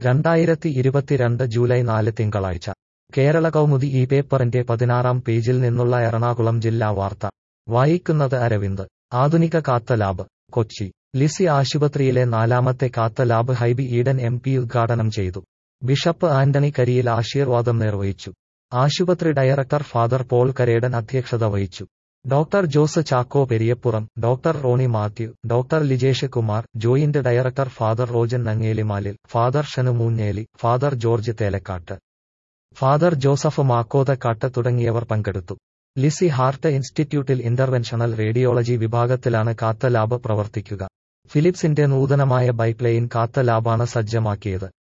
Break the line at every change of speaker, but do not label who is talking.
രണ്ടായിരത്തി ഇരുപത്തിരണ്ട് ജൂലൈ നാല് തിങ്കളാഴ്ച കേരള കൗമുദി ഈ പേപ്പറിന്റെ പതിനാറാം പേജിൽ നിന്നുള്ള എറണാകുളം ജില്ലാ വാർത്ത വായിക്കുന്നത് അരവിന്ദ് ആധുനിക കാത്ത ലാബ് കൊച്ചി ലിസി ആശുപത്രിയിലെ നാലാമത്തെ cath lab Hibi Eden M P ഉദ്ഘാടനം ചെയ്തു ബിഷപ്പ് ആന്റണി കരിയിൽ ആശീർവാദം നിർവഹിച്ചു ആശുപത്രി ഡയറക്ടർ ഫാദർ പോൾ കരേടൻ അധ്യക്ഷത വഹിച്ചു doctor Jose Chacko Periappuram doctor Roni Mathew doctor Lijesh Kumar joint director father Rojan Nangelimalil father Shanu Moonjely father George Thelakkat father Joseph Makkothakkat തുടങ്ങിയവർ പങ്കെടുത്തു ലിസി ഹാർട്ട് ഇൻസ്റ്റിറ്റ്യൂട്ടിൽ ഇന്റർവെൻഷണൽ റേഡിയോളജി വിഭാഗത്തിലാണ് കാത്ത ലാബ് പ്രവർത്തിക്കുക ഫിലിപ്സിന്റെ നൂതനമായ ബൈപ്ലെയിൻ കാത്ത ലാബാണ് സജ്ജമാക്കിയത്